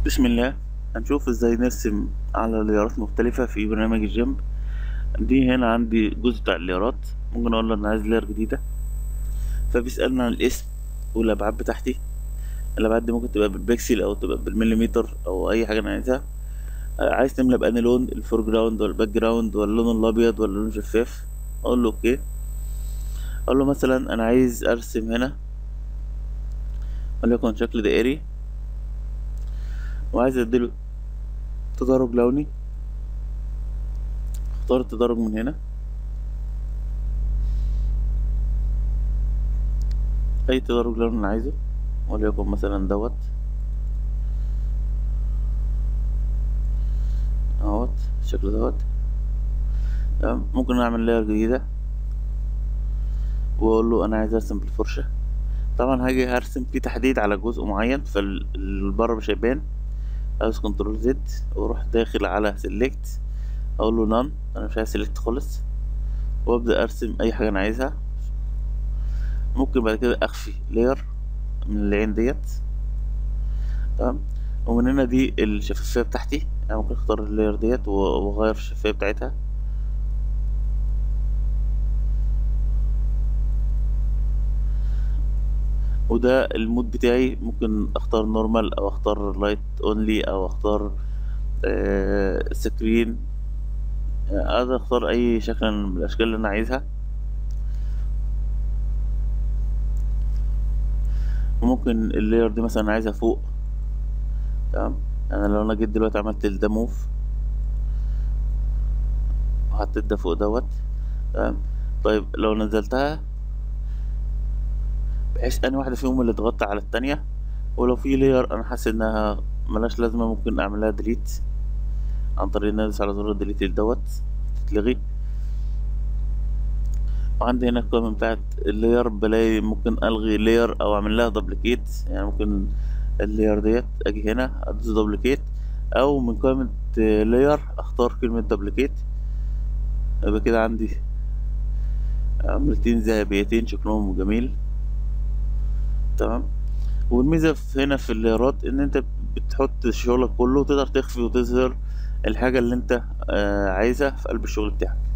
بسم الله هنشوف ازاي نرسم على ليارات مختلفة في برنامج الجيم دي هنا عندي جزء بتاع الليارات ممكن اقول له انا عايز لير جديدة فبيسألني عن الاسم والابعاد بتاعتي الابعاد دي ممكن تبقى بالبكسل او تبقى بالمليمتر او اي حاجة انا عايزها آه، عايز تملى بأني لون الفور جراوند ولا الباك جراوند ولا اللون الابيض ولا اللون شفاف اقول له اوكي اقول له مثلا انا عايز ارسم هنا وليكن شكل دائري وعايز اديله تدرج لوني اختار التدرج من هنا اي تدرج لون انا عايزه وليكن مثلا دوت اهوت الشكل دوت تمام ممكن اعمل لاير جديدة واقول له انا عايز ارسم بالفرشة طبعا هاجي هرسم في تحديد على جزء معين فالبره مش هيبان عاوز كنترول زد واروح داخل على سيلكت اقول له نان انا مش عايز سيلكت خالص وابدا ارسم اي حاجه انا عايزها ممكن بعد كده اخفي لاير من العين ديت تمام ومن هنا دي الشفافيه بتاعتي انا ممكن اختار اللاير ديت واغير في الشفافيه بتاعتها وده المود بتاعي ممكن اختار نورمال او اختار لايت اونلي او اختار آه سكرين اقدر اختار اي شكل من الاشكال اللي انا عايزها وممكن اللاير دي مثلا عايزها فوق تمام انا لو انا جيت دلوقتي عملت ده موف وحطيت ده فوق دوت تمام طيب لو نزلتها بحيث اني واحدة فيهم اللي تغطي على التانية ولو في لاير انا حاسس انها ملهاش لازمة ممكن اعملها ديليت عن طريق ان ادوس على زرار ديليت دوت تتلغي وعندي هنا القائمة بتاعت اللاير بلاقي ممكن الغي لاير او اعمل لها دبليكيت يعني ممكن اللاير ديت اجي هنا ادوس دبليكيت او من قائمة لاير اختار كلمة دبليكيت يبقى كده عندي عملتين ذهبيتين شكلهم جميل تمام والميزة في هنا في اللايرات ان انت بتحط شغلك كله تقدر تخفي وتظهر الحاجة اللي انت آه عايزها في قلب الشغل بتاعك